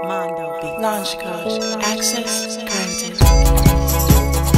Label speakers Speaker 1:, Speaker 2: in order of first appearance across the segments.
Speaker 1: Mondo Beat. Launch code. Access granted.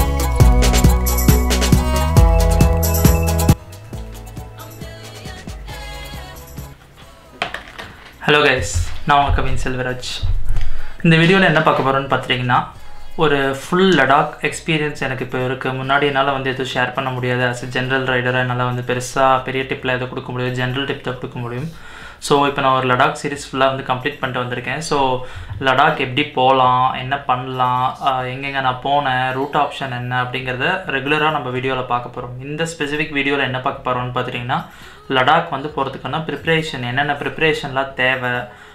Speaker 2: Hello guys நான் உங்கள் கவின் செல்வராஜ் இந்த வீடியோவில் என்ன பார்க்க போகிறோன்னு பார்த்துட்டிங்கன்னா ஒரு ஃபுல் லடாக் எக்ஸ்பீரியன்ஸ் எனக்கு இப்போ இருக்குது முன்னாடி என்னால் வந்து எதுவும் ஷேர் பண்ண முடியாது ஆஸ் எ ஜென்ரல் ரைடராக என்னால் வந்து பெருசாக பெரிய டிப்பில் எதுவும் கொடுக்க முடியாது ஜென்ரல் டிப் தான் கொடுக்க முடியும் ஸோ இப்போ நான் ஒரு லடாக் சீரிஸ் ஃபுல்லாக வந்து கம்ப்ளீட் பண்ணிட்டு வந்திருக்கேன் ஸோ லடாக் எப்படி போகலாம் என்ன பண்ணலாம் ஆஹ் எங்கெங்கே நான் போனேன் ரூட் ஆப்ஷன் என்ன அப்படிங்கிறத ரெகுலராக நம்ம வீடியோவில் பார்க்க போகிறோம் இந்த ஸ்பெசிஃபிக் வீடியோவில் என்ன பார்க்க போகிறோம்னு பார்த்துட்டிங்கன்னா லடாக் வந்து போகிறதுக்கான ப்ரிப்ரேஷன் என்னென்ன ப்ரிப்ரேஷன்லாம் தேவை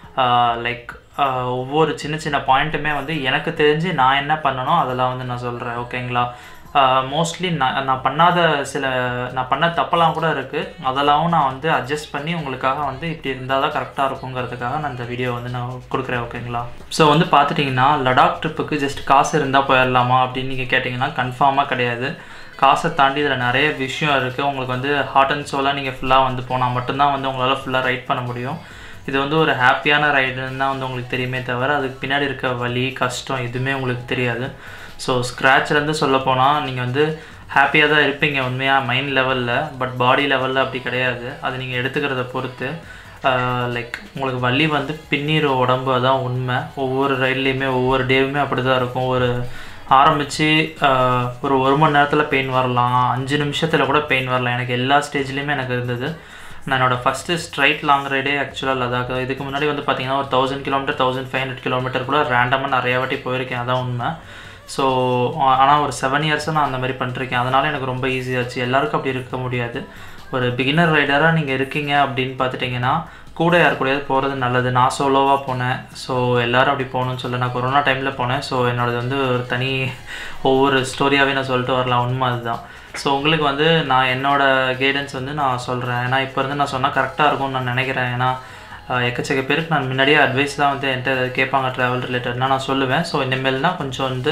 Speaker 2: லைக் ஒவ்வொரு சின்ன சின்ன பாயிண்ட்டுமே வந்து எனக்கு தெரிஞ்சு நான் என்ன பண்ணணும் அதெல்லாம் வந்து நான் சொல்கிறேன் ஓகேங்களா மோஸ்ட்லி நான் நான் பண்ணாத சில நான் பண்ண தப்பெல்லாம் கூட இருக்குது அதெல்லாம் நான் வந்து அட்ஜஸ்ட் பண்ணி உங்களுக்காக வந்து இப்படி இருந்தால் தான் கரெக்டாக இருக்குங்கிறதுக்காக நான் இந்த வீடியோ வந்து நான் கொடுக்குறேன் ஓகேங்களா ஸோ வந்து பார்த்துட்டிங்கன்னா லடாக் ட்ரிப்புக்கு ஜஸ்ட் காசு இருந்தால் போயிடலாமா அப்படின்னு நீங்கள் கேட்டிங்கன்னா கன்ஃபார்மாக கிடையாது காசை தாண்டி இதில் நிறைய விஷயம் இருக்குது உங்களுக்கு வந்து ஹார்ட் அண்ட் சோலாக நீங்கள் ஃபுல்லாக வந்து போனால் மட்டும்தான் வந்து உங்களால் ஃபுல்லாக ரைட் பண்ண முடியும் இது வந்து ஒரு ஹாப்பியான ரைடுன்னு தான் வந்து உங்களுக்கு தெரியுமே தவிர அதுக்கு பின்னாடி இருக்க வலி கஷ்டம் எதுவுமே உங்களுக்கு தெரியாது ஸோ ஸ்க்ராட்ச்லேருந்து சொல்ல போனால் நீங்கள் வந்து ஹாப்பியாக தான் இருப்பீங்க உண்மையாக மைண்ட் லெவலில் பட் பாடி லெவலில் அப்படி கிடையாது அது நீங்கள் எடுத்துக்கிறத பொறுத்து லைக் உங்களுக்கு வலி வந்து பின்னிற உடம்பு அதான் உண்மை ஒவ்வொரு ரைட்லேயுமே ஒவ்வொரு டேவுமே அப்படி தான் இருக்கும் ஒரு ஆரம்பித்து ஒரு ஒரு மணி நேரத்தில் பெயின் வரலாம் அஞ்சு நிமிஷத்தில் கூட பெயின் வரலாம் எனக்கு எல்லா ஸ்டேஜ்லேயுமே எனக்கு இருந்தது நான் என்னோடய ஃபஸ்ட்டு ஸ்ட்ரைட் லாங் ரைடே ஆக்சுவலாக லடாக் இதுக்கு முன்னாடி வந்து பார்த்தீங்கன்னா ஒரு thousand kilometre thousand five hundred kilometre கூட ரேண்டமாக நிறையா வாட்டி போயிருக்கேன் அதான் உண்மை ஸோ ஆனால் ஒரு செவன் இயர்ஸாக நான் அந்த மாதிரி பண்ணிருக்கேன் அதனால் எனக்கு ரொம்ப ஈஸியாச்சு எல்லாருக்கும் அப்படி இருக்க முடியாது ஒரு பிகினர் ரைடராக நீங்கள் இருக்கீங்க அப்படின்னு பார்த்துட்டிங்கன்னா கூட யார் கூடயாவது போகிறது நல்லது நான் சோலோவாக போனேன் ஸோ எல்லோரும் அப்படி போகணும்னு சொல்ல நான் கொரோனா டைமில் போனேன் ஸோ என்னோடது வந்து ஒரு தனி ஒவ்வொரு ஸ்டோரியாகவே நான் சொல்லிட்டு வரலாம் உண்மை அதுதான் ஸோ உங்களுக்கு வந்து நான் என்னோடய கைடன்ஸ் வந்து நான் சொல்கிறேன் ஏன்னா இப்போ இருந்து நான் சொன்னால் கரெக்டாக இருக்கும்னு நான் நினைக்கிறேன் ஏன்னா எக்கச்சக்க பேருக்கு நான் முன்னாடியே அட்வைஸ் தான் வந்து என்கிட்ட கேட்பாங்க ட்ராவல் ரிலேட்டட்னா நான் சொல்லுவேன் ஸோ இனிமேல்னா கொஞ்சம் வந்து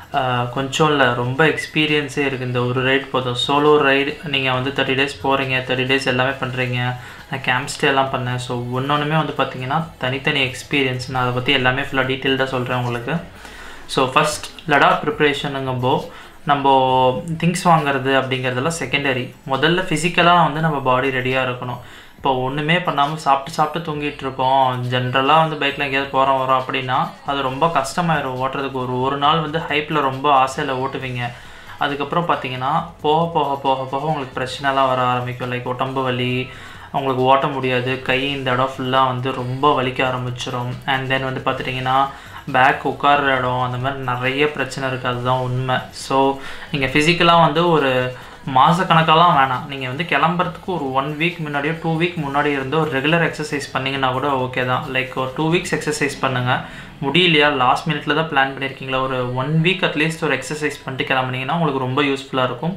Speaker 2: கொஞ்சம் இல்லை ரொம்ப எக்ஸ்பீரியன்ஸே இருக்குது இந்த ஒரு ரைட் போதும் சோலோ ரைடு நீங்கள் வந்து தேர்ட்டி டேஸ் போகிறீங்க தேர்ட்டி டேஸ் எல்லாமே பண்ணுறீங்க நான் கேம்ப் ஸ்டே எல்லாம் பண்ணேன் ஸோ ஒன்றொன்றுமே வந்து பார்த்தீங்கன்னா தனித்தனி எக்ஸ்பீரியன்ஸ் நான் அதை பற்றி எல்லாமே ஃபுல்லாக டீட்டெயில்டாக சொல்கிறேன் உங்களுக்கு ஸோ ஃபஸ்ட் லடாக் ப்ரிப்ரேஷனுங்கப்போ நம்ம திங்ஸ் வாங்குறது அப்படிங்கிறதெல்லாம் செகண்டரி முதல்ல ஃபிசிக்கலாக வந்து நம்ம பாடி ரெடியாக இருக்கணும் இப்போ ஒன்றுமே பண்ணாமல் சாப்பிட்டு சாப்பிட்டு தூங்கிட்டு இருக்கோம் ஜென்ரலாக வந்து பைக்கில் எங்கேயாவது போகிறோம் வரோம் அப்படின்னா அது ரொம்ப கஷ்டமாயிரும் ஓட்டுறதுக்கு ஒரு ஒரு நாள் வந்து ஹைப்பில் ரொம்ப ஆசையில் ஓட்டுவீங்க அதுக்கப்புறம் பார்த்தீங்கன்னா போக போக போக போக உங்களுக்கு பிரச்சனைலாம் வர ஆரம்பிக்கும் லைக் உடம்பு வலி உங்களுக்கு ஓட்ட முடியாது கை இந்த இடம் ஃபுல்லாக வந்து ரொம்ப வலிக்க ஆரம்பிச்சிடும் அண்ட் தென் வந்து பார்த்துட்டிங்கன்னா பேக் உட்கார்ற இடம் அந்த மாதிரி நிறைய பிரச்சனை இருக்குது அதுதான் உண்மை ஸோ நீங்கள் ஃபிசிக்கலாக வந்து ஒரு மாதக்கணக்காலாம் வேணாம் நீங்கள் வந்து கிளம்புறதுக்கு ஒரு ஒன் வீக் முன்னாடியோ டூ வீக் முன்னாடி இருந்து ஒரு ரெகுலர் எக்ஸசைஸ் பண்ணிங்கன்னா கூட ஓகே தான் லைக் ஒரு டூ வீக்ஸ் எக்ஸசைஸ் பண்ணுங்கள் முடியலையா லாஸ்ட் மினிட்ல தான் பிளான் பண்ணியிருக்கீங்களா ஒரு ஒன் வீக் அட்லீஸ்ட் ஒரு எக்ஸசைஸ் பண்ணிட்டு கிளம்புனீங்கன்னா உங்களுக்கு ரொம்ப யூஸ்ஃபுல்லாக இருக்கும்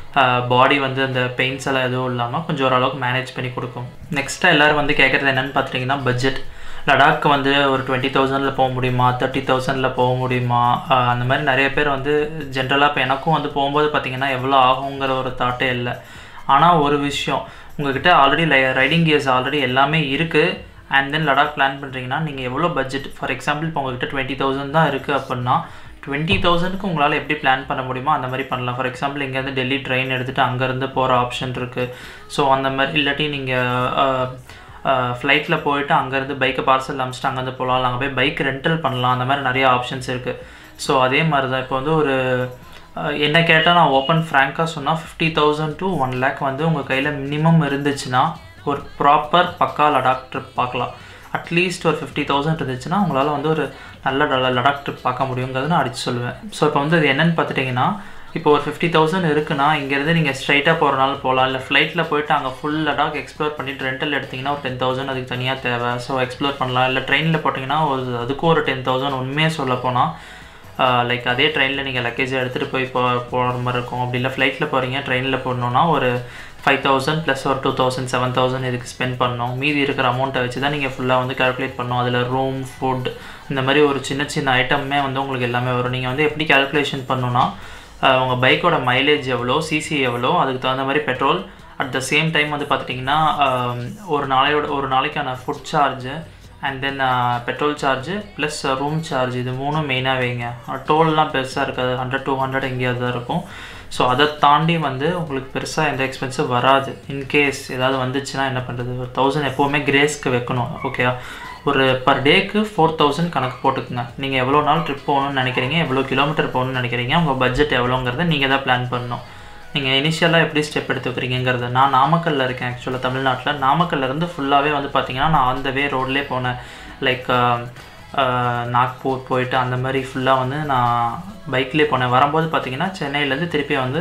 Speaker 2: பாடி வந்து அந்த பெயின்ஸ் எல்லாம் எதுவும் இல்லாமல் கொஞ்சம் ஓரளவுக்கு மேனேஜ் பண்ணி கொடுக்கும் நெக்ஸ்ட்டாக எல்லோரும் வந்து கேட்குறது என்னென்னு பார்த்துட்டிங்கன்னா பட்ஜெட் லடாக் வந்து ஒரு டுவெண்ட்டி தௌசண்டில் போக முடியுமா தேர்ட்டி தௌசண்டில் போக முடியுமா அந்த மாதிரி நிறைய பேர் வந்து ஜென்ரலாக இப்போ எனக்கும் வந்து போகும்போது பார்த்திங்கன்னா எவ்வளோ ஆகுங்கிற ஒரு தாட்டே இல்லை ஆனால் ஒரு விஷயம் உங்ககிட்ட ஆல்ரெடி ரைடிங் கியர்ஸ் ஆல்ரெடி எல்லாமே இருக்குது அண்ட் தென் லடாக் பிளான் பண்ணுறீங்கன்னா நீங்கள் எவ்வளோ பட்ஜெட் ஃபார் எக்ஸாம்பிள் இப்போ உங்ககிட்ட டுவெண்ட்டி தௌசண்ட் தான் இருக்குது அப்படின்னா டுவெண்ட்டி தௌசண்ட்க்கு உங்களால் எப்படி பிளான் பண்ண முடியுமோ அந்த மாதிரி பண்ணலாம் ஃபார் எக்ஸாம்பிள் இங்கேருந்து டெல்லி ட்ரெயின் எடுத்துகிட்டு அங்கேருந்து போகிற ஆப்ஷன் இருக்குது ஸோ அந்த மாதிரி இல்லாட்டி நீங்கள் ஃப்ளைட்டில் போயிட்டு அங்கேருந்து பைக்கை பார்சல் அமிச்சிட்டு அங்கேருந்து போகலாம் அங்கே போய் பைக் ரெண்டல் பண்ணலாம் அந்த மாதிரி நிறைய ஆப்ஷன்ஸ் இருக்குது ஸோ அதே மாதிரி தான் இப்போ வந்து ஒரு என்ன கேட்டால் நான் ஓப்பன் ஃப்ராங்காக சொன்னால் fifty thousand to one lakh வந்து உங்கள் கையில் மினிமம் இருந்துச்சுன்னா ஒரு ப்ராப்பர் பக்கா லடாக் ட்ரிப் பார்க்கலாம் அட்லீஸ்ட் ஒரு ஃபிஃப்டி தௌசண்ட் இருந்துச்சுன்னா உங்களால் வந்து ஒரு நல்ல லடாக் ட்ரிப் பார்க்க முடியுங்கிறது நான் அடித்து சொல்லுவேன் ஸோ இப்போ வந்து அது என்னென்னு பார்த்துட்டிங்கன்னா இப்போ ஒரு ஃபிஃப்டி தௌசண்ட் இருக்குன்னா இங்கேருந்து நீங்கள் ஸ்ட்ரைட்டாக போகிறனால போகலாம் இல்லை ஃப்ளைட்டில் போயிட்டு அங்கே ஃபுல் லடாக் எக்ஸ்ப்ளோர் பண்ணிட்டு ரெண்டல் எடுத்திங்கன்னா ஒரு டென் தௌசண்ட் அதுக்கு தனியாக தேவை ஸோ எக்ஸ்ப்ளோர் பண்ணலாம் இல்லை ட்ரெயினில் போட்டிங்கன்னா ஒரு அதுக்கும் ஒரு டென் தௌசண்ட் உண்மையாக சொல்ல போனால் லைக் அதே ட்ரெயினில் நீங்கள் லக்கேஜை எடுத்துகிட்டு போய் போ போகிற மாதிரி இருக்கும் அப்படி இல்லை ஃப்ளைட்டில் போகிறீங்க ட்ரெயினில் போடணுன்னா ஒரு ஃபைவ் தௌசண்ட் ப்ளஸ் ஒரு டூ தௌசண்ட் செவன் தௌசண்ட் இதுக்கு ஸ்பெண்ட் பண்ணணும் மீதி இருக்கிற அமௌண்ட்டை வச்சு தான் நீங்கள் ஃபுல்லாக வந்து கால்குலேட் பண்ணணும் அதில் ரூம் ஃபுட் இந்த மாதிரி ஒரு சின்ன சின்ன ஐட்டமே வந்து உங்களுக்கு எல்லாமே வரும் நீங்கள் வந்து எப்படி கால்குலேஷன் பண்ணணுன்னா உங்கள் பைக்கோட மைலேஜ் எவ்வளோ சிசி எவ்வளோ அதுக்கு தகுந்த மாதிரி petrol at the same time வந்து பார்த்துட்டிங்கன்னா ஒரு நாளையோட ஒரு நாளைக்கான food charge and then petrol charge plus room charge இது மூணும் மெயினாக வைங்க டோல்லாம் பெருசாக இருக்காது ஹண்ட்ரட் டூ ஹண்ட்ரட் எங்கேயாவது தான் இருக்கும் ஸோ அதை தாண்டி வந்து உங்களுக்கு பெருசாக எந்த எக்ஸ்பென்சிவ் வராது இன்கேஸ் ஏதாவது வந்துச்சுன்னா என்ன பண்ணுறது ஒரு தௌசண்ட் எப்போவுமே கிரேஸ்க்கு வைக்கணும் ஓகே ஒரு பர் டேக்கு ஃபோர் தௌசண்ட் கணக்கு போட்டுக்குங்க நீங்கள் எவ்வளோ நாள் ட்ரிப் போகணும்னு நினைக்கிறீங்க எவ்வளோ கிலோமீட்டர் போகணும்னு நினைக்கிறீங்க உங்கள் பட்ஜெட் எவ்வளோங்கிறத நீங்கள் தான் பிளான் பண்ணணும் நீங்கள் இனிஷியலாக எப்படி ஸ்டெப் எடுத்து வைக்கிறீங்கிறது நான் நாமக்கல்லில் இருக்கேன் ஆக்சுவலாக தமிழ்நாட்டில் நாமக்கல்ல இருந்து ஃபுல்லாகவே வந்து பார்த்தீங்கன்னா நான் அந்த வே ரோட்லேயே போனேன் லைக் நாக்பூர் போயிட்டு அந்த மாதிரி ஃபுல்லாக வந்து நான் பைக்லேயே போனேன் வரும்போது பார்த்தீங்கன்னா சென்னையிலேருந்து திருப்பி வந்து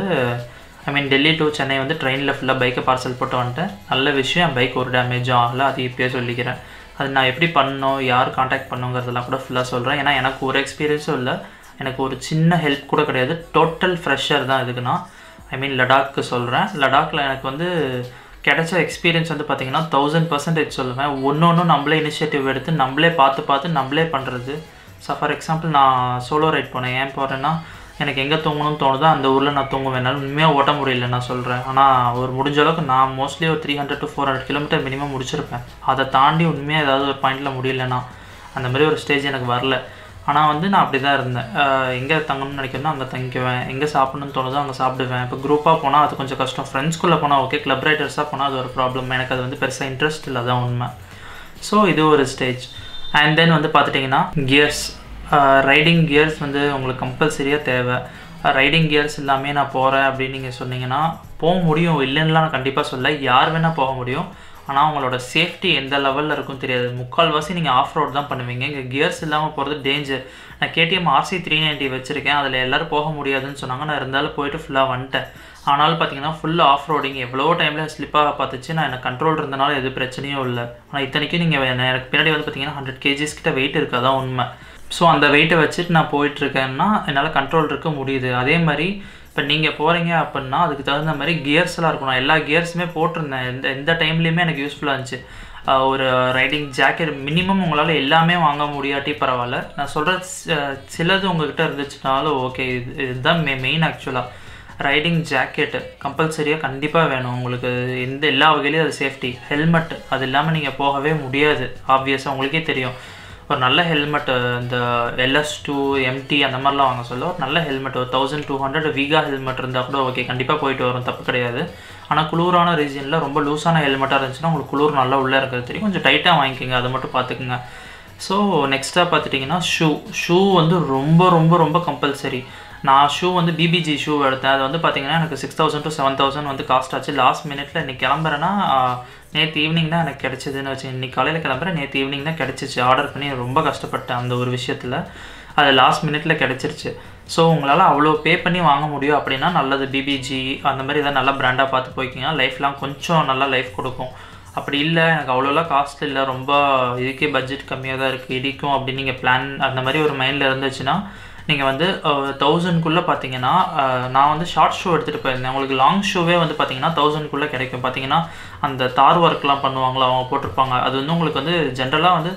Speaker 2: I mean Delhi to Chennai வந்து ட்ரெயினில் ஃபுல்லாக பைக்கை பார்சல் போட்டு வந்துட்டேன் நல்ல விஷயம் என் பைக் ஒரு டேமேஜும் ஆகலை அது இப்போயே சொல்லிக்கிறேன் அது நான் எப்படி பண்ணணும் யார் காண்டாக்ட் பண்ணுங்கிறதெல்லாம் கூட ஃபுல்லாக சொல்கிறேன் ஏன்னா எனக்கு ஒரு எக்ஸ்பீரியன்ஸும் இல்லை எனக்கு ஒரு சின்ன ஹெல்ப் கூட கிடையாது டோட்டல் ஃப்ரெஷர் தான் இதுக்குன்னா ஐ மீன் லடாக்கு சொல்கிறேன் லடாக்கில் எனக்கு வந்து கிடைச்ச எக்ஸ்பீரியன்ஸ் வந்து பார்த்தீங்கன்னா தௌசண்ட் பர்சன்டேஜ் சொல்லுவேன் ஒன்று ஒன்றும் நம்மளே இனிஷியேட்டிவ் எடுத்து நம்மளே பார்த்து பார்த்து நம்மளே பண்ணுறது ஸோ ஃபார் எக்ஸாம்பிள் நான் சோலோ ரைட் போனேன் ஏன் போகிறேன்னா எனக்கு எங்கே தூங்கணும்னு தோணுதோ அந்த ஊரில் நான் தூங்குவேன் என்னால் உண்மையாக ஓட்ட முடியல நான் சொல்கிறேன் ஆனால் ஒரு முடிஞ்ச அளவுக்கு நான் மோஸ்ட்லி ஒரு three hundred to four hundred kilometre minimum முடிச்சிருப்பேன் அதை தாண்டி உண்மையாக ஏதாவது ஒரு பாயிண்டில் முடியலன்னா அந்த மாதிரி ஒரு ஸ்டேஜ் எனக்கு வரல ஆனால் வந்து நான் அப்படி தான் இருந்தேன் எங்கே தங்கணும்னு நினைக்கிறேனோ அங்கே தங்கிக்குவேன் எங்கே சாப்பிடணும்னு தோணுதோ அங்கே சாப்பிடுவேன் இப்போ குரூப்பாக போனால் அது கொஞ்சம் கஷ்டம் ஃப்ரெண்ட்ஸ்குள்ளே போனால் ஓகே கிளப் ரைட்டர்ஸாக போனால் அது ஒரு ப்ராப்ளம் எனக்கு அது வந்து பெருசாக இன்ட்ரெஸ்ட் இல்லை தான் உண்மை ஸோ இது ஒரு ஸ்டேஜ் அண்ட் தென் வந்து பார்த்துட்டிங்கன்னா கியர்ஸ் ரைடிங் கியர்ஸ் வந்து உங்களுக்கு கம்பல்சரியாக தேவை ரைடிங் கியர்ஸ் எல்லாமே நான் போகிறேன் அப்படின்னு நீங்கள் சொன்னீங்கன்னா போக முடியும் இல்லைன்னுலாம் நான் கண்டிப்பாக சொல்ல யார் வேணால் போக முடியும் ஆனால் உங்களோட சேஃப்டி எந்த லெவலில் இருக்கும் தெரியாது முக்கால்வாசி நீங்கள் ஆஃப் ரோட் தான் பண்ணுவீங்க இங்கே கியர்ஸ் இல்லாமல் போகிறது டேஞ்சர் நான் கேடிஎம் ஆர்சி த்ரீ நைன்ட்டி வச்சுருக்கேன் அதில் எல்லோரும் போக முடியாதுன்னு சொன்னாங்க நான் இருந்தாலும் போயிட்டு ஃபுல்லாக வந்துட்டேன் ஆனாலும் பார்த்தீங்கன்னா ஃபுல் ஆஃப் ரோடிங் எவ்வளோ டைமில் ஸ்லிப்பாக பார்த்துச்சு நான் எனக்கு கண்ட்ரோல் இருந்தனால எது பிரச்சனையும் இல்லை ஆனால் இத்தனைக்கும் நீங்கள் எனக்கு பின்னாடி வந்து பார்த்தீங்கன்னா ஹண்ட்ரட் கேஜிஸ் கிட்ட வெயிட் இருக்குது அதான் உண்மை ஸோ அந்த வெயிட்டை வச்சுட்டு நான் போயிட்டுருக்கேன்னா என்னால் கண்ட்ரோல் இருக்க முடியுது அதே மாதிரி இப்போ நீங்கள் போகிறீங்க அப்படின்னா அதுக்கு தகுந்த மாதிரி கியர்ஸ்லாம் இருக்கும் நான் எல்லா கியர்ஸுமே போட்டிருந்தேன் எந்த எந்த டைம்லேயுமே எனக்கு யூஸ்ஃபுல்லாக இருந்துச்சு ஒரு ரைடிங் ஜாக்கெட் மினிமம் உங்களால் எல்லாமே வாங்க முடியாட்டி பரவாயில்ல நான் சொல்கிற சிலது உங்ககிட்ட இருந்துச்சுனாலும் ஓகே இது இதுதான் மெ மெயின் ஆக்சுவலாக ரைடிங் ஜாக்கெட்டு கம்பல்சரியாக கண்டிப்பாக வேணும் உங்களுக்கு எந்த எல்லா வகையிலையும் அது சேஃப்டி ஹெல்மெட் அது இல்லாமல் நீங்கள் போகவே முடியாது ஆப்வியஸாக உங்களுக்கே தெரியும் ஒரு நல்ல ஹெல்மெட் இந்த எல்எஸ் டூ எம்டி அந்த மாதிரிலாம் வாங்க சொல்ல ஒரு நல்ல ஹெல்மெட் ஒரு thousand two hundred Vega helmet இருந்தால் கூட ஓகே கண்டிப்பாக போயிட்டு வரும் தப்பு கிடையாது ஆனால் குளிரான ரீஜனில் ரொம்ப லூஸான ஹெல்மெட்டாக இருந்துச்சுன்னா உங்களுக்கு குளிர் நல்லா உள்ளே இருக்கிறது தெரியும் கொஞ்சம் டைட்டாக வாங்கிக்கோங்க அதை மட்டும் பார்த்துக்குங்க ஸோ நெக்ஸ்ட்டாக பார்த்துட்டிங்கன்னா ஷூ ஷூ வந்து ரொம்ப ரொம்ப ரொம்ப கம்பல்சரி நான் ஷூ வந்து பிபிஜி ஷூ எடுத்தேன் அது வந்து பார்த்தீங்கன்னா எனக்கு six thousand to seven thousand வந்து காஸ்ட் ஆச்சு லாஸ்ட் மினிட்ல இன்னைக்கு கிளம்புறேன்னா நேற்று ஈவினிங் தான் எனக்கு கிடச்சிதுன்னு வச்சு இன்னைக்கு காலையில் கிளம்புறேன் நேற்று ஈவினிங் தான் கிடச்சிச்சு ஆர்டர் பண்ணி ரொம்ப கஷ்டப்பட்டேன் அந்த ஒரு விஷயத்தில் அது லாஸ்ட் மினிட்ல கிடச்சிருச்சு ஸோ உங்களால் அவ்வளோ பே பண்ணி வாங்க முடியும் அப்படின்னா நல்லது பிபிஜி அந்த மாதிரி எதாவது நல்லா பிராண்டாக பார்த்து போய்க்கிங்க லைஃப்லாம் கொஞ்சம் நல்லா லைஃப் கொடுக்கும் அப்படி இல்லை எனக்கு அவ்வளோலாம் காஸ்ட் இல்லை ரொம்ப இதுக்கே பட்ஜெட் கம்மியாக தான் இருக்குது இடிக்கும் அப்படின்னு நீங்கள் பிளான் அந்த மாதிரி ஒரு மைண்டில் இருந்துச்சுன்னா நீங்கள் வந்து தௌசண்ட்குள்ளே பார்த்தீங்கன்னா நான் வந்து ஷார்ட் ஷூ எடுத்துகிட்டு போயிருந்தேன் உங்களுக்கு லாங் ஷூவே வந்து பார்த்தீங்கன்னா தௌசண்ட்குள்ளே கிடைக்கும் பார்த்தீங்கன்னா அந்த தார் ஒர்க்லாம் பண்ணுவாங்களோ அவங்க போட்டிருப்பாங்க அது வந்து உங்களுக்கு வந்து ஜென்ரலாக வந்து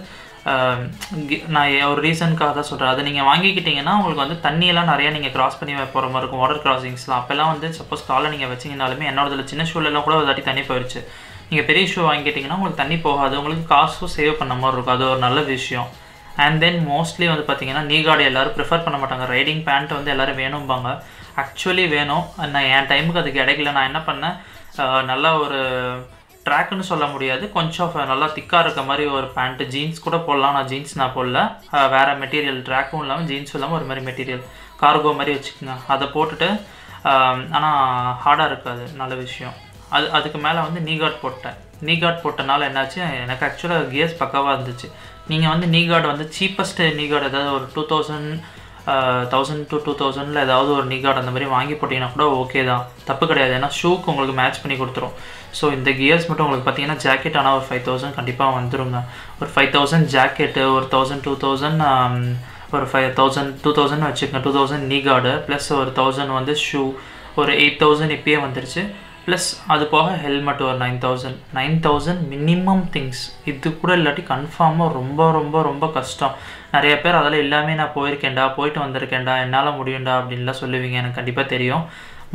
Speaker 2: நான் ஒரு ரீசனுக்காக தான் சொல்கிறேன் அதை நீங்கள் வாங்கிக்கிட்டிங்கன்னா உங்களுக்கு வந்து தண்ணியெல்லாம் நிறையா நீங்கள் கிராஸ் பண்ணி போகிற மாதிரி இருக்கும் வாட்டர் கிராசிங்ஸ்லாம் அப்போல்லாம் வந்து சப்போஸ் காலை நீங்கள் வச்சிங்கனாலுமே என்னோடதுல சின்ன ஷூலெல்லாம் கூட ஒரு தாட்டி தண்ணி போயிடுச்சு நீங்கள் பெரிய ஷூ வாங்கிக்கிட்டிங்கன்னா உங்களுக்கு தண்ணி போகாது உங்களுக்கு காசும் சேவ் பண்ண மாதிரி இருக்கும் அது ஒரு நல்ல விஷயம் அண்ட் தென் மோஸ்ட்லி வந்து பார்த்தீங்கன்னா நீ கார்டு எல்லோரும் ப்ரிஃபர் பண்ண மாட்டாங்க ரைடிங் பேண்ட் வந்து எல்லோரும் வேணும்பாங்க ஆக்சுவலி வேணும் நான் என் டைமுக்கு அது கிடைக்கல நான் என்ன பண்ணேன் நல்லா ஒரு ட்ராக்குன்னு சொல்ல முடியாது கொஞ்சம் நல்லா திக்காக இருக்க மாதிரி ஒரு பேண்ட்டு ஜீன்ஸ் கூட போடலாம் நான் ஜீன்ஸ் நான் போடல வேறு மெட்டீரியல் ட்ராக்கும் இல்லாமல் ஜீன்ஸும் இல்லாமல் ஒரு மாதிரி மெட்டீரியல் கார்கோ மாதிரி வச்சுக்கோங்க அதை போட்டுட்டு ஆனால் ஹார்டாக இருக்காது நல்ல விஷயம் அது அதுக்கு மேலே வந்து நீ கார்ட் போட்டேன் நீ கார்ட் போட்டனால என்னாச்சு எனக்கு ஆக்சுவலாக கியர்ஸ் பக்காவாக இருந்துச்சு நீங்கள் வந்து நீ கார்டு வந்து சீப்பஸ்ட் நீ கார்டு ஏதாவது ஒரு two thousand thousand to two தௌசண்டில் ஏதாவது ஒரு நீ கார்டு அந்த மாதிரி வாங்கி போட்டிங்கன்னா கூட ஓகே தான் தப்பு கிடையாது ஏன்னா ஷூக்கு உங்களுக்கு மேட்ச் பண்ணி கொடுத்துரும் ஸோ இந்த கியர்ஸ் மட்டும் உங்களுக்கு பார்த்தீங்கன்னா ஜாக்கெட் ஆனால் ஒரு ஃபைவ் தௌசண்ட் கண்டிப்பாக வந்துருங்க ஒரு ஃபைவ் தௌசண்ட் ஜாக்கெட்டு ஒரு தௌசண்ட் டூ தௌசண்ட் ஒரு ஃபைவ் தௌசண்ட் டூ தௌசண்ட் வச்சுக்கோங்க டூ தௌசண்ட் நீ கார்டு ப்ளஸ் ஒரு தௌசண்ட் வந்து ஷூ ஒரு எயிட் தௌசண்ட் இப்பயே வந்துருச்சு ப்ளஸ் அது போக ஹெல்மெட் ஒரு nine thousand nine thousand minimum things இது கூட இல்லாட்டி கன்ஃபார்மாக ரொம்ப ரொம்ப ரொம்ப கஷ்டம் நிறைய பேர் அதெல்லாம் எல்லாமே நான் போயிருக்கேன்டா போயிட்டு வந்திருக்கேன்டா என்னால் முடியும்டா அப்படின்லாம் சொல்லுவீங்க எனக்கு கண்டிப்பாக தெரியும்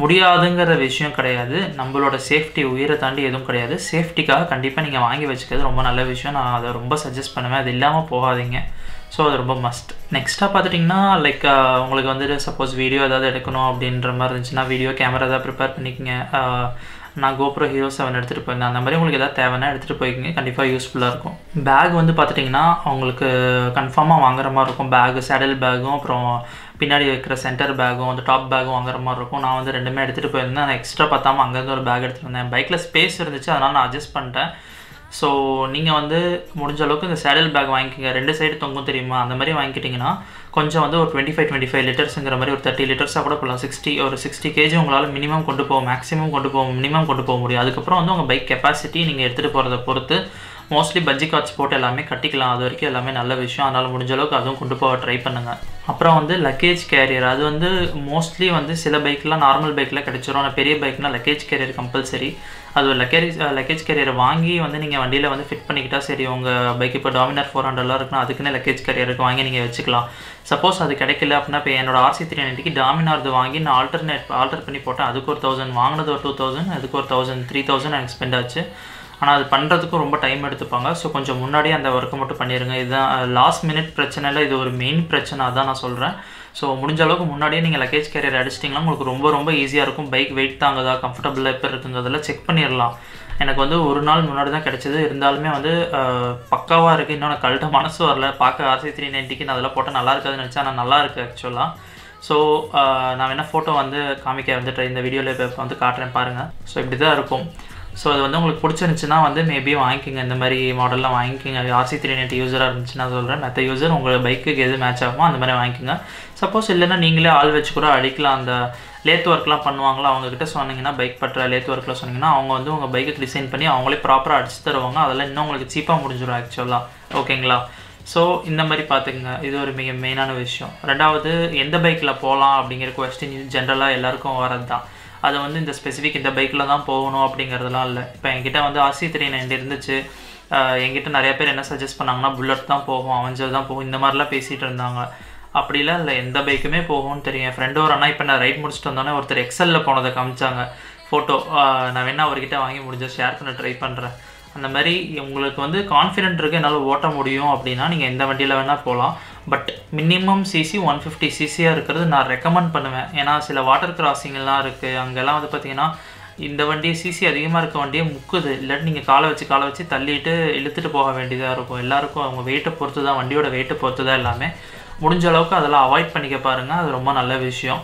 Speaker 2: முடியாதுங்கிற விஷயம் கிடையாது நம்மளோட சேஃப்டி உயிரை தாண்டி எதுவும் கிடையாது சேஃப்டிக்காக கண்டிப்பாக நீங்கள் வாங்கி வச்சுக்கிறது ரொம்ப நல்ல விஷயம் நான் அதை ரொம்ப சஜஸ்ட் பண்ணுவேன் அது இல்லாமல் போகாதீங்க ஸோ அது ரொம்ப மஸ்ட் நெக்ஸ்ட்டாக பார்த்துட்டிங்கன்னா லைக் உங்களுக்கு வந்துட்டு சப்போஸ் வீடியோ ஏதாவது எடுக்கணும் அப்படின்ற மாதிரி இருந்துச்சுன்னா வீடியோ கேமரா ஏதாவது ப்ரிப்பேர் பண்ணிக்கங்க ஆஹ் நான் கோப்ரோ ஹீரோ செவன் எடுத்துகிட்டு போயிருந்தேன் அந்த மாதிரி உங்களுக்கு எதாவது தேவைன்னா எடுத்துகிட்டு போய்க்கிங்க கண்டிப்பாக யூஸ்ஃபுல்லாக இருக்கும் பேக் வந்து பார்த்துட்டிங்கன்னா உங்களுக்கு கன்ஃபார்மாக வாங்குற மாதிரி இருக்கும் பேகு சேடல் பேக்கும் அப்புறம் பின்னாடி வைக்கிற சென்டர் பேக்கும் அந்த டாப் பேக்கும் வாங்குற மாதிரி இருக்கும் நான் வந்து ரெண்டுமே எடுத்துகிட்டு போயிருந்தேன் நான் எக்ஸ்ட்ரா பார்த்தாம அங்கேருந்து ஒரு பேக் எடுத்துகிட்டு வந்தேன் பைக்கில் ஸ்பேஸ் இருந்துச்சு அதனால் நான் அட்ஜஸ்ட் பண்ணிட்டேன் ஸோ நீங்கள் வந்து முடிஞ்ச அளவுக்கு இந்த சேடல் பேக் வாங்கிக்கோங்க ரெண்டு சைடு தொங்கும் தெரியுமா அந்த மாதிரி வாங்கிக்கிட்டிங்கன்னா கொஞ்சம் வந்து ஒரு டுவெண்ட்டி ஃபைவ் டுவெண்ட்டி ஃபைவ் லிட்டர்ஸுங்கிற மாதிரி ஒரு தேர்ட்டி லிட்டர்ஸாக கூட போகலாம் சிக்ஸ்டி ஒரு சிக்ஸ்டி கேஜி உங்களால் மினிமம் கொண்டு போக மேக்ஸிமம் கொண்டு போக மினிமம் கொண்டு போக முடியும் அதுக்கப்புறம் வந்து உங்கள் பைக் கெப்பாசிட்டி நீங்கள் எடுத்துகிட்டு போகிறத பொறுத்து மோஸ்ட்லி பஜ்ஜி கார்ட்ஸ் போட்டு எல்லாமே கட்டிக்கலாம் அது வரைக்கும் எல்லாமே நல்ல விஷயம் அதனால் முடிஞ்ச அளவுக்கு அதுவும் கொண்டு போக ட்ரை பண்ணுங்கள் அப்புறம் வந்து லக்கேஜ் கேரியர் அது வந்து மோஸ்ட்லி வந்து சில பைக்லாம் நார்மல் பைக்கில் கிடச்சிரும் ஆனால் பெரிய பைக்னால் லக்கேஜ் கேரியர் கம்பல்சரி அது ஒரு லக்கேஜ் லக்கேஜ் கேரியர் வாங்கி வந்து நீங்கள் வண்டியில் வந்து ஃபிட் பண்ணிக்கிட்டா சரி உங்கள் பைக் இப்போ டாமினர் ஃபோர் ஹண்ட்ரட்லாம் இருக்குன்னா அதுக்குன்னு லக்கேஜ் கேரியருக்கு வாங்கி நீங்கள் வச்சுக்கலாம் சப்போஸ் அது கிடைக்கல அப்படின்னா இப்போ என்னோட ஆர்சி த்ரீ நைன்ட்டிக்கு டாமினார்து வாங்கி நான் ஆல்டர்னேட் ஆல்டர் பண்ணி போட்டேன் அதுக்கு ஒரு தௌசண்ட் வாங்கினது ஒரு டூ தௌசண்ட் அதுக்கு ஒரு தௌசண்ட் த்ரீ தௌசண்ட் எனக்கு ஸ்பெண்ட் ஆச்சு ஆனால் அது பண்ணுறதுக்கும் ரொம்ப டைம் எடுத்துப்பாங்க ஸோ கொஞ்சம் முன்னாடியே அந்த ஒர்க்கை மட்டும் பண்ணிடுங்க இதுதான் லாஸ்ட் மினிட் பிரச்சனையில் இது ஒரு மெயின் பிரச்சனை அதான் நான் சொல்கிறேன் ஸோ முடிஞ்ச அளவுக்கு முன்னாடியே நீங்கள் லக்கேஜ் கேரியர் அடிச்சிட்டிங்கன்னா உங்களுக்கு ரொம்ப ரொம்ப ஈஸியாக இருக்கும் பைக் வெயிட் தாங்குதா கம்ஃபர்டபுளாக எப்போ இருக்குங்கிறதெல்லாம் செக் பண்ணிடலாம் எனக்கு வந்து ஒரு நாள் முன்னாடி தான் கிடச்சிது இருந்தாலுமே வந்து பக்காவாக இருக்குது இன்னும் எனக்கு கழட்ட மனசு வரல பார்க்க ஆர்சி த்ரீ நைன்ட்டிக்கு நான் அதெல்லாம் போட்டால் நல்லா இருக்காதுன்னு நினச்சா ஆனால் நல்லா இருக்குது ஆக்சுவலாக ஸோ நான் வேணால் ஃபோட்டோ வந்து காமிக்க வந்துட்டு இந்த வீடியோவில் இப்போ வந்து காட்டுறேன் பாருங்கள் ஸோ இப்படி தான் இருக்கும் ஸோ அது வந்து உங்களுக்கு பிடிச்சிருந்துச்சுன்னா வந்து மேபி வாங்கிக்கோங்க இந்த மாதிரி மாடல்லாம் வாங்கிக்கோங்க ஆர்சி த்ரீ நைன்ட்டி யூஸராக இருந்துச்சுன்னா சொல்கிறேன் மற்ற யூஸர் உங்கள் பைக்குக்கு எது மேட்ச் ஆகுமோ அந்த மாதிரி வாங்கிக்கோங்க சப்போஸ் இல்லைன்னா நீங்களே ஆள் வச்சு கூட அடிக்கலாம் அந்த லேத் ஒர்க்லாம் பண்ணுவாங்களா அவங்கக்கிட்ட சொன்னீங்கன்னா பைக் பற்ற லேத் ஒர்க்கில் சொன்னீங்கன்னா அவங்க வந்து உங்கள் பைக்குக்கு டிசைன் பண்ணி அவங்களே ப்ராப்பராக அடிச்சு தருவாங்க அதெல்லாம் இன்னும் உங்களுக்கு சீப்பாக முடிஞ்சிடும் ஆக்சுவலாக ஓகேங்களா ஸோ இந்த மாதிரி பார்த்துக்குங்க இது ஒரு மிக மெயினான விஷயம் ரெண்டாவது எந்த பைக்கில் போகலாம் அப்படிங்கிற கொஸ்டின் ஜென்ரலாக எல்லாருக்கும் வரது தான் அது வந்து இந்த ஸ்பெசிஃபிக் இந்த பைக்கில் தான் போகணும் அப்படிங்கிறதுலாம் இல்லை இப்போ என்கிட்ட வந்து ஆர்சி த்ரீ நைன்டி இருந்துச்சு என்கிட்ட நிறைய பேர் என்ன சஜஸ்ட் பண்ணாங்கன்னா புல்லட் தான் போகும் அவஞ்சல் தான் போகும் இந்த மாதிரிலாம் பேசிகிட்டு இருந்தாங்க அப்படிலாம் இல்லை எந்த பைக்குமே போகும்னு தெரியும் என் ஃப்ரெண்டு ஒரு அண்ணா இப்போ நான் ரைட் முடிச்சுட்டு வந்தோடனே ஒருத்தர் எக்ஸலில் போனதை காமிச்சாங்க ஃபோட்டோ நான் வேணா அவர்கிட்ட வாங்கி முடிஞ்ச ஷேர் பண்ண ட்ரை பண்ணுறேன் அந்த மாதிரி உங்களுக்கு வந்து கான்ஃபிடென்ட் இருக்குது என்னால் ஓட்ட முடியும் அப்படின்னா நீங்கள் எந்த வண்டியில் வேணால் போகலாம் but minimum CC one fifty சிசியாக இருக்கிறது நான் ரெக்கமெண்ட் பண்ணுவேன் ஏன்னா சில வாட்டர் கிராசிங்லாம் இருக்குது அங்கெல்லாம் வந்து பார்த்தீங்கன்னா இந்த வண்டி சிசி அதிகமாக இருக்க வண்டியே முக்குது இல்லாட்டி நீங்கள் காலை வச்சு காலை வச்சு தள்ளிட்டு இழுத்துட்டு போக வேண்டியதாக இருக்கும் எல்லாருக்கும் அவங்க வெயிட்டை பொறுத்து தான் வண்டியோட வெயிட்டை பொறுத்து தான் எல்லாமே முடிஞ்ச அளவுக்கு அதெல்லாம் அவாய்ட் பண்ணிக்க பாருங்கள் அது ரொம்ப நல்ல விஷயம்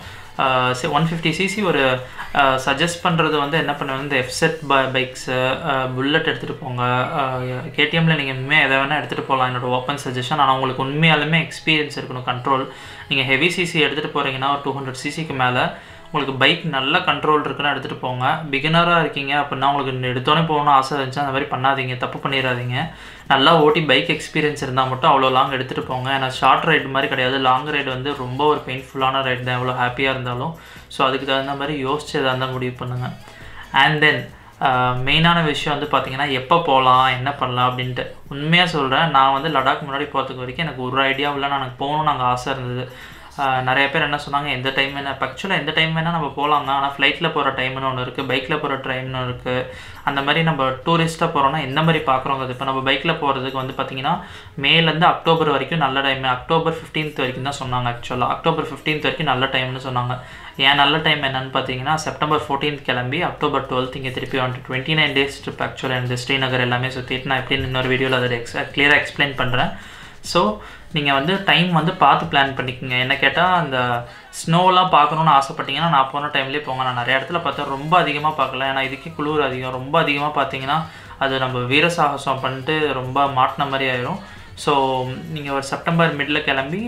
Speaker 2: ஒன் ஃபிஃப்டி சிசி ஒரு சஜஸ்ட் பண்ணுறது வந்து என்ன பண்ணுவேன் இந்த எஃப்செட் ப பைக்ஸு புல்லட் எடுத்துகிட்டு போங்க கேடிஎம்மில் நீங்கள் உண்மையாக எதை வேணால் எடுத்துகிட்டு போகலாம் என்னோட ஓப்பன் சஜஷன் ஆனால் உங்களுக்கு உண்மையாலுமே எக்ஸ்பீரியன்ஸ் இருக்கணும் கண்ட்ரோல் நீங்கள் ஹெவி சிசி எடுத்துகிட்டு போகிறீங்கன்னா ஒரு டூ ஹண்ட்ரட் சிசிக்கு மேலே உங்களுக்கு பைக் நல்ல கண்ட்ரோல் இருக்குன்னு எடுத்துகிட்டு போங்க பிகினராக இருக்கீங்க அப்படின்னா உங்களுக்கு எடுத்தோடனே போகணும்னு ஆசை இருந்துச்சு அந்த மாதிரி பண்ணாதீங்க தப்பு பண்ணிடாதீங்க நல்லா ஓட்டி பைக் எக்ஸ்பீரியன்ஸ் இருந்தால் மட்டும் அவ்வளோ லாங் எடுத்துகிட்டு போங்க ஏன்னா ஷார்ட் ரைடு மாதிரி கிடையாது லாங் ரைடு வந்து ரொம்ப ஒரு பெயின்ஃபுல்லான ரைடு தான் எவ்வளோ ஹாப்பியாக இருந்தாலும் ஸோ அதுக்கு தகுந்த மாதிரி யோசிச்சு எதாக இருந்தால் முடிவு பண்ணுங்கள் அண்ட் தென் மெயினான விஷயம் வந்து பார்த்தீங்கன்னா எப்போ போகலாம் என்ன பண்ணலாம் அப்படின்ட்டு உண்மையாக சொல்கிறேன் நான் வந்து லடாக் முன்னாடி போகிறதுக்கு வரைக்கும் எனக்கு ஒரு ஐடியாவும் இல்லை நான் எனக்கு போகணும்னு நாங்கள் ஆசை இருந்தது நிறைய பேர் என்ன சொன்னாங்க எந்த டைம் வேணால் இப்போ ஆக்சுவலாக எந்த டைம் வேணால் நம்ம போகலாங்க ஆனால் ஃப்ளைட்டில் போகிற டைம்னு ஒன்று இருக்குது பைக்கில் போகிற டைம்னு இருக்குது அந்த மாதிரி நம்ம டூரிஸ்ட்டாக போகிறோன்னா எந்த மாதிரி பார்க்குறோங்கிறது இப்போ நம்ம பைக்கில் போகிறதுக்கு வந்து பார்த்திங்கன்னா மேலேருந்து அக்டோபர் வரைக்கும் நல்ல டைம் அக்டோபர் ஃபிஃப்டீன்த் வரைக்கும் தான் சொன்னாங்க ஆக்சுவலாக அக்டோபர் ஃபிஃப்டீன்த் வரைக்கும் நல்ல டைம்னு சொன்னாங்க ஏன் நல்ல டைம் என்னன்னு பார்த்தீங்கன்னா செப்டம்பர் ஃபோர்டீன்த் கிளம்பி அக்டோபர் டுவெல்த் இங்கே திருப்பி வந்துட்டு டுவெண்ட்டி நைன் டேஸ் ட்ரிப் ஆக்சுவலாக இந்த ஸ்ரீநகர் எல்லாமே சுற்றிட்டு நான் எப்படின்னு இன்னொரு வீடியோவில் அதை எக்ஸ் கிளியராக எக்ஸ்பிளைன் பண்ணுறேன் ஸோ நீங்கள் வந்து டைம் வந்து பார்த்து பிளான் பண்ணிக்கோங்க என்ன கேட்டால் அந்த ஸ்னோலாம் பார்க்கணுன்னு ஆசைப்பட்டீங்கன்னா நான் போன டைம்லேயே போங்க நான் நிறைய இடத்துல பார்த்தா ரொம்ப அதிகமாக பார்க்கல ஏன்னா இதுக்கே குளிர் அதிகம் ரொம்ப அதிகமாக பார்த்தீங்கன்னா அது நம்ம வீர சாகசம் பண்ணிட்டு ரொம்ப மாட்டின மாதிரி ஆயிரும் ஸோ நீங்கள் ஒரு செப்டம்பர் மிடில் கிளம்பி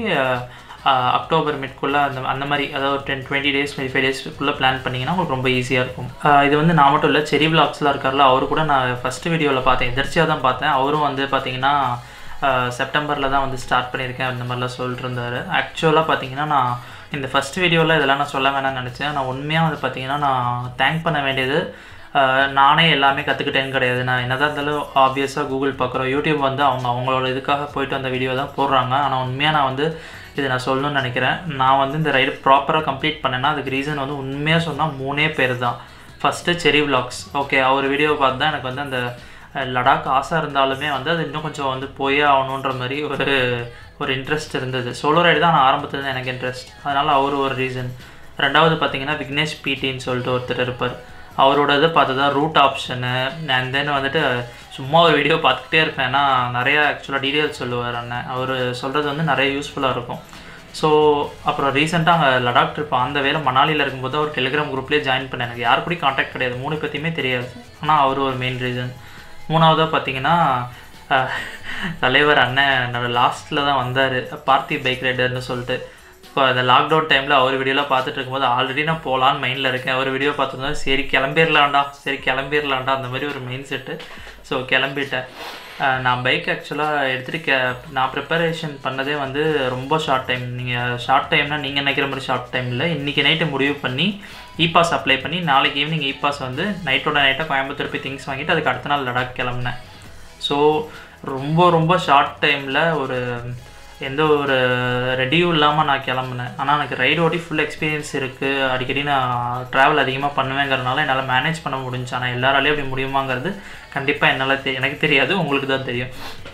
Speaker 2: அக்டோபர் மிட்குள்ளே அந்த அந்த மாதிரி அதாவது ஒரு ten twenty days twenty five டேஸ்க்குள்ளே பிளான் பண்ணிங்கன்னா உங்களுக்கு ரொம்ப ஈஸியாக இருக்கும் இது வந்து நான் மட்டும் இல்லை செரி விளாக்ஸ்லாம் இருக்கார்ல அவரு கூட நான் ஃபஸ்ட்டு வீடியோவில் பார்த்தேன் எதிர்ச்சியாக தான் பார்த்தேன் அவரும் வந்து பார்த்தீங்கன்னா செப்டம்பரில் தான் வந்து ஸ்டார்ட் பண்ணியிருக்கேன் அந்த மாதிரிலாம் சொல்லிட்டு இருந்தார் ஆக்சுவலாக பார்த்தீங்கன்னா நான் இந்த ஃபஸ்ட் வீடியோவில் இதெல்லாம் நான் சொல்ல வேணாம்னு நினச்சேன் நான் உண்மையாக வந்து பார்த்தீங்கன்னா நான் தேங்க் பண்ண வேண்டியது நானே எல்லாமே கற்றுக்கிட்டேன்னு கிடையாது நான் என்னதான் இருந்தாலும் ஆப்வியஸாக கூகுள் பார்க்குறோம் யூடியூப் வந்து அவங்க அவங்களோட இதுக்காக போயிட்டு வந்த வீடியோ தான் போடுறாங்க ஆனால் உண்மையாக நான் வந்து இது நான் சொல்லணும்னு நினைக்கிறேன் நான் வந்து இந்த ரைடு ப்ராப்பராக கம்ப்ளீட் பண்ணேன்னா அதுக்கு ரீசன் வந்து உண்மையாக சொன்னால் மூணே பேர் தான் ஃபஸ்ட்டு செரி vlogs ஓகே அவர் வீடியோ பார்த்து தான் எனக்கு வந்து அந்த அஹ், லடாக் ஆசை இருந்தாலுமே வந்து அது இன்னும் கொஞ்சம் வந்து போயே ஆகணுன்ற மாதிரி ஒரு ஒரு இன்ட்ரெஸ்ட் இருந்தது சோலோ ரைடு தான் நான் ஆரம்பத்துல எனக்கு இன்ட்ரெஸ்ட் அதனால் அவர் ஒரு ரீசன் ரெண்டாவது பார்த்தீங்கன்னா விக்னேஷ் பிடின்னு சொல்லிட்டு ஒருத்தர் இருப்பார் அவரோட இதை பார்த்து தான் ரூட் ஆப்ஷனு அண்ட் தென் வந்துட்டு சும்மா ஒரு வீடியோ பார்த்துக்கிட்டே இருப்பேன் ஏன்னா நிறையா ஆக்சுவலாக டீட்டெயில்ஸ் சொல்லுவார் அண்ணன் அவர் சொல்கிறது வந்து நிறைய யூஸ்ஃபுல்லாக இருக்கும் ஸோ அப்புறம் ரீசெண்டாக அங்கே லடாக் ட்ரிப் அந்த வேலை மணாலியில் இருக்கும்போது அவர் டெலிகிராம் குரூப்லேயே ஜாயின் பண்ணேன் எனக்கு யார் கூடயும் காண்டாக்ட் கிடையாது மூணு பற்றியுமே தெரியாது ஆனால் அவர் ஒரு மெயின் ரீசன் மூணாவதாக பார்த்தீங்கன்னா அஹ், தலைவர் அண்ணன் என்னோட லாஸ்ட்டில் தான் வந்தார் பார்த்தி பைக் ரைடர்னு சொல்லிட்டு இப்போ அந்த லாக்டவுன் டைமில் அவர் வீடியோலாம் பார்த்துட்டு இருக்கும்போது ஆல்ரெடி நான் போகலான்னு மைண்டில் இருக்கேன் அவர் வீடியோ பார்த்துருந்தா சரி கிளம்பிடலாம்டா சரி கிளம்பிடலாம்டா அந்த மாதிரி ஒரு மைண்ட் செட்டு ஸோ கிளம்பிட்டேன் அஹ் நான் பைக் ஆக்சுவலாக எடுத்துகிட்டு கே நான் ப்ரிப்பரேஷன் பண்ணதே வந்து ரொம்ப ஷார்ட் டைம் நீங்கள் ஷார்ட் டைம்னா நீங்கள் நினைக்கிற மாதிரி ஷார்ட் டைம் இல்லை இன்றைக்கி நைட்டு முடிவு பண்ணி இ பாஸ் அப்ளை பண்ணி நாளைக்கு ஈவினிங் இ பாஸ் வந்து நைட்டோட நைட்டாக கோயம்புத்தூர் போய் திங்ஸ் வாங்கிட்டு அதுக்கு அடுத்த நாள் லடாக் கிளம்புனேன் ஸோ ரொம்ப ரொம்ப ஷார்ட் டைமில் ஒரு எந்த ஒரு ரெடியும் இல்லாமல் நான் கிளம்புனேன் ஆனால் எனக்கு ரைடு ஓட்டி ஃபுல் எக்ஸ்பீரியன்ஸ் இருக்குது அடிக்கடி நான் ட்ராவல் அதிகமாக பண்ணுவேங்கிறதுனால என்னால் மேனேஜ் பண்ண முடிஞ்சு ஆனால் எல்லாராலையும் அப்படி முடியுமாங்கிறது கண்டிப்பாக என்னால் தெ எனக்கு தெரியாது உங்களுக்கு தான் தெரியும்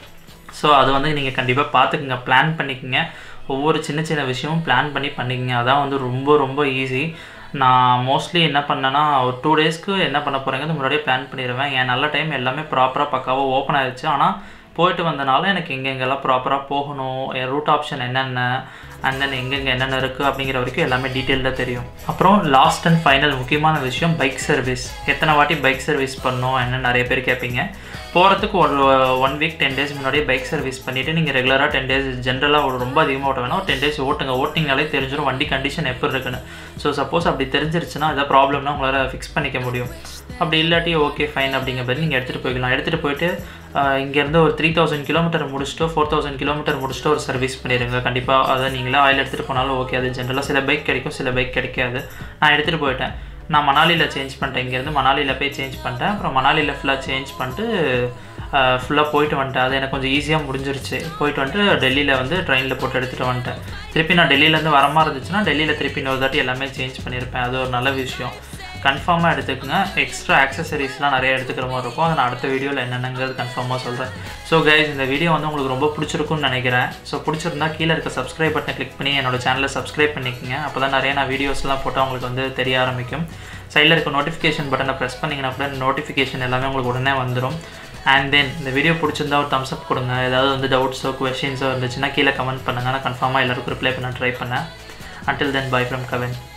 Speaker 2: ஸோ அது வந்து நீங்கள் கண்டிப்பாக பார்த்துக்குங்க பிளான் பண்ணிக்கோங்க ஒவ்வொரு சின்ன சின்ன விஷயமும் பிளான் பண்ணி பண்ணிக்கங்க அதான் வந்து ரொம்ப ரொம்ப ஈஸி நான் மோஸ்ட்லி என்ன பண்ணேன்னா ஒரு டூ டேஸ்க்கு என்ன பண்ண போகிறேங்கிறது முன்னாடியே பிளான் பண்ணிடுவேன் என் நல்ல டைம் எல்லாமே ப்ராப்பராக பக்காவாக ஓப்பன் ஆயிடுச்சு ஆனால் போயிட்டு வந்தனால எனக்கு எங்கெங்கெல்லாம் ப்ராப்பராக போகணும் என் ரூட் ஆப்ஷன் என்னென்ன அண்ட் தென் எங்கெங்கே என்னென்ன இருக்குது அப்படிங்கிற வரைக்கும் எல்லாமே டீட்டெயில்டாக தெரியும் அப்புறம் லாஸ்ட் அண்ட் ஃபைனல் முக்கியமான விஷயம் பைக் சர்வீஸ் எத்தனை வாட்டி பைக் சர்வீஸ் பண்ணோம் என்ன நிறைய பேர் கேட்பீங்க போகிறதுக்கு ஒரு ஒன் வீக் டென் டேஸ் முன்னாடியே பைக் சர்வீஸ் பண்ணிவிட்டு நீங்கள் ரெகுலராக டென் டேஸ் ஜென்ரலாக ஒரு ரொம்ப அதிகமாக ஓட்ட வேணாம் ஒரு டென் டேஸ் ஓட்டுங்க ஓட்டிங்கனாலே தெரிஞ்சிடும் வண்டி கண்டிஷன் எப்படி இருக்குன்னு ஸோ சப்போஸ் அப்படி தெரிஞ்சிருச்சுன்னா ஏதாவது ப்ராப்ளம்னா உங்களால் ஃபிக்ஸ் பண்ணிக்க முடியும் அப்படி இல்லாட்டி ஓகே ஃபைன் அப்படிங்கிற மாதிரி நீங்கள் எடுத்துகிட்டு போய்க்கலாம் எடுத்துகிட்டு போயிட்டு ஆஹ், இங்கேருந்து ஒரு த்ரீ தௌசண்ட் கிலோமீட்டர் முடிச்சுட்டு ஃபோர் தௌசண்ட் கிலோமீட்டர் முடிச்சுட்டு ஒரு சர்வீஸ் பண்ணிடுங்க கண்டிப்பாக அதை நீங்களே ஆயில் எடுத்துகிட்டு போனாலும் ஓகே அது ஜென்ரலாக சில பைக் கிடைக்கும் சில பைக் கிடைக்காது நான் எடுத்துகிட்டு போயிட்டேன் நான் மணாலியில் சேஞ்ச் பண்ணிட்டேன் இங்கேருந்து மணாலியில் போய் சேஞ்ச் பண்ணிட்டேன் அப்புறம் மணாலியில் ஃபுல்லாக சேஞ்ச் பண்ணிட்டு ஃபுல்லாக போயிட்டு வந்துட்டேன் அது எனக்கு கொஞ்சம் ஈஸியாக முடிஞ்சிருச்சு போயிட்டு வந்துட்டு டெல்லியில் வந்து ட்ரெயினில் போட்டு எடுத்துகிட்டு வந்துட்டேன் திருப்பி நான் டெல்லியிலேருந்து வர மாதிரி இருந்துச்சுன்னா டெல்லியில் திருப்பி இன்னொரு தாட்டி எல்லாமே சேஞ்ச் பண்ணியிருப்பேன் அது ஒரு நல்ல விஷயம் கன்ஃபார்மாக எடுத்துக்கோங்க எக்ஸ்ட்ரா ஆக்சசரிஸ்லாம் நிறைய எடுத்துக்கிற மாதிரி இருக்கும் அதை நான் அடுத்த வீடியோவில் என்னென்னங்கிறது கன்ஃபார்மாக சொல்கிறேன் ஸோ கைஸ் இந்த வீடியோ வந்து உங்களுக்கு ரொம்ப பிடிச்சிருக்கும்னு நினைக்கிறேன் ஸோ பிடிச்சிருந்தா கீழே இருக்க சப்ஸ்கிரைப் பட்டனை கிளிக் பண்ணி என்னோட சேனலை சப்ஸ்கிரைப் பண்ணிக்கோங்க அப்போ தான் நிறைய நான் வீடியோஸ்லாம் போட்டால் உங்களுக்கு வந்து தெரிய ஆரம்பிக்கும் சைடில் இருக்க நோட்டிஃபிகேஷன் பட்டனை ப்ரெஸ் பண்ணிங்கன்னா கூட நோட்டிஃபிகேஷன் எல்லாமே உங்களுக்கு உடனே வந்துடும் அண்ட் தென் இந்த வீடியோ பிடிச்சிருந்தா ஒரு thumbs up கொடுங்க ஏதாவது வந்து டவுட்ஸோ கொஷின்ஸோ இருந்துச்சுன்னா கீழே கமெண்ட் பண்ணுங்கள் நான் கன்ஃபார்மாக எல்லாருக்கும் ரிப்ளை பண்ண ட்ரை பண்ணேன் until then bye from Kavin